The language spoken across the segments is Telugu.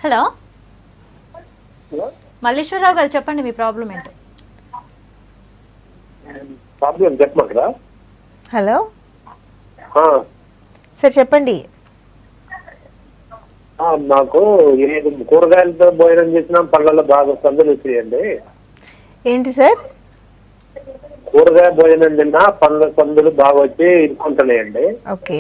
హలో హలో మల్లేశ్వరరావు గారు చెప్పండి మీ ప్రాబ్లం ఏంటో ప్రాబ్లం చెప్పమంటారా హలో ఆ, సార్ చెప్పండి ఆ, నాకు ఏది కూరగాయలతో భోజనం చేసినా పళ్ళల్లో బాగా సందులు వచ్చాయండి ఏంటి సార్ కూరగాయ భోజనం తిన్నా పళ్ళ సందులు బాగా వచ్చి ఇరుక్కుంటున్నాయండి ఓకే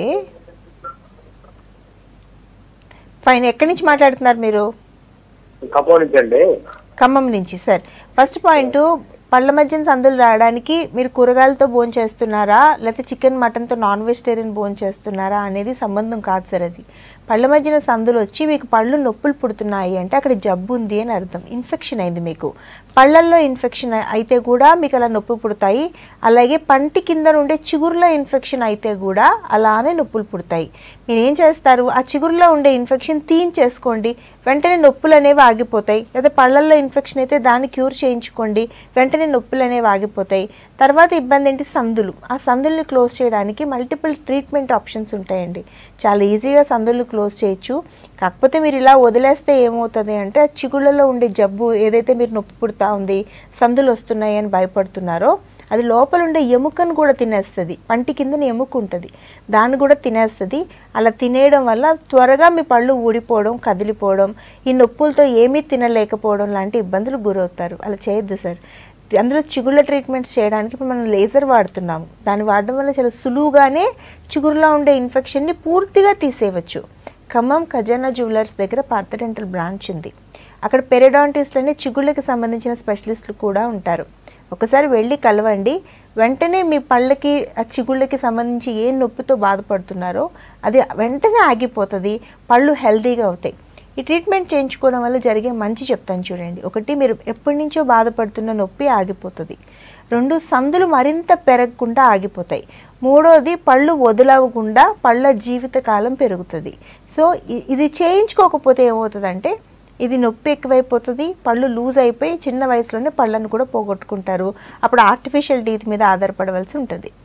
ఫైన్ ఎక్కడి నుంచి మాట్లాడుతున్నారు మీరు కపోనించండి ఖమ్మం నుంచి సార్ ఫస్ట్ పాయింట్ పళ్ళ మధ్యన సందులు రావడానికి మీరు కూరగాయలతో భోజనం చేస్తున్నారా లేకపోతే చికెన్ మటన్తో నాన్ వెజిటేరియన్ భోజనం చేస్తున్నారా అనేది సంబంధం కాదు సార్ అది పళ్ళ మధ్యన సందులు వచ్చి మీకు పళ్ళు నొప్పులు పుడుతున్నాయి అంటే అక్కడ జబ్బు ఉంది అని అర్థం ఇన్ఫెక్షన్ అయింది మీకు పళ్ళల్లో ఇన్ఫెక్షన్ అయితే కూడా మీకు అలా నొప్పి పుడతాయి అలాగే పంటి కింద ఉండే చిగురులో ఇన్ఫెక్షన్ అయితే కూడా అలానే నొప్పులు పుడతాయి మీరు ఏం చేస్తారు ఆ చిగురులో ఉండే ఇన్ఫెక్షన్ తీయించేసుకోండి వెంటనే నొప్పులు అనేవి ఆగిపోతాయి లేదా పళ్ళల్లో ఇన్ఫెక్షన్ అయితే దాన్ని క్యూర్ చేయించుకోండి వెంటనే నొప్పులు అనేవి ఆగిపోతాయి తర్వాత ఇబ్బంది ఏంటి సందులు ఆ సందుల్ని క్లోజ్ చేయడానికి మల్టిపుల్ ట్రీట్మెంట్ ఆప్షన్స్ ఉంటాయండి చాలా ఈజీగా సందులు క్లోజ్ చేయొచ్చు కాకపోతే మీరు ఇలా వదిలేస్తే ఏమవుతుంది అంటే ఆ చిగుళ్ళలో ఉండే జబ్బు ఏదైతే మీరు నొప్పి పుడతా ఉంది సందులు వస్తున్నాయి అని భయపడుతున్నారో అది లోపల ఉండే ఎముకను కూడా తినేస్తుంది పంటి కిందన ఎముక ఉంటుంది దాన్ని కూడా తినేస్తుంది అలా తినేయడం వల్ల త్వరగా మీ పళ్ళు ఊడిపోవడం కదిలిపోవడం ఈ నొప్పులతో ఏమీ తినలేకపోవడం లాంటి ఇబ్బందులు గురవుతారు అలా చేయొద్దు సార్ అందులో చిగుళ్ళ ట్రీట్మెంట్స్ చేయడానికి ఇప్పుడు మనం లేజర్ వాడుతున్నాము దాన్ని వాడడం వల్ల చాలా సులువుగానే చిగురులో ఉండే ఇన్ఫెక్షన్ని పూర్తిగా తీసేయవచ్చు ఖమ్మం ఖజానా జ్యువెలర్స్ దగ్గర పార్థ డెంటల్ బ్రాంచ్ ఉంది అక్కడ పెరిడాంటిస్ట్లు అనే చిగుళ్ళకి సంబంధించిన స్పెషలిస్టులు కూడా ఉంటారు ఒకసారి వెళ్ళి కలవండి వెంటనే మీ పళ్ళకి ఆ చిగుళ్ళకి సంబంధించి ఏ నొప్పితో బాధపడుతున్నారో అది వెంటనే ఆగిపోతుంది పళ్ళు హెల్తీగా అవుతాయి ఈ ట్రీట్మెంట్ చేయించుకోవడం వల్ల జరిగే మంచి చెప్తాను చూడండి ఒకటి మీరు ఎప్పటి నుంచో బాధపడుతున్న నొప్పి ఆగిపోతుంది రెండు సందులు మరింత పెరగకుండా ఆగిపోతాయి మూడోది పళ్ళు వదులవకుండా పళ్ళ జీవితకాలం పెరుగుతుంది సో ఇ- ఇది చేయించుకోకపోతే ఏమవుతుందంటే ఇది నొప్పి ఎక్కువైపోతుంది పళ్ళు లూజ్ అయిపోయి చిన్న వయసులోనే పళ్ళను కూడా పోగొట్టుకుంటారు అప్పుడు ఆర్టిఫిషియల్ టీత్ మీద ఆధారపడవలసి ఉంటుంది